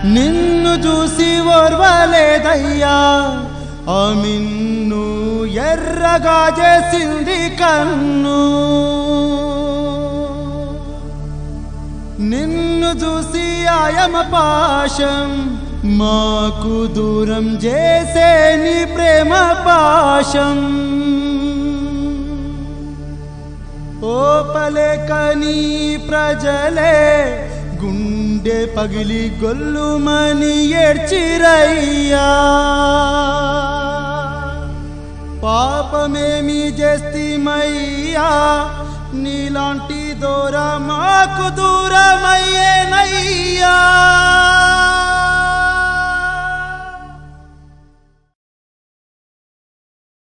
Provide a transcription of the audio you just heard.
నిన్ను చూసి ఓర్వలేదయ్యా ఆ మిన్ను ఎర్రగా చేసింది కన్ను నిన్ను చూసి ఆయమ పాశం మాకు దూరం చేసే నీ ప్రేమ పాశం ఓపలేకని ప్రజలే గుండె పగిలి గొల్లుమని ఏడ్చిరయ్యా పాపమేమి చేస్తీమయ్యా నీలాంటి దూర మాకు దూరమయ్యేనయ్యా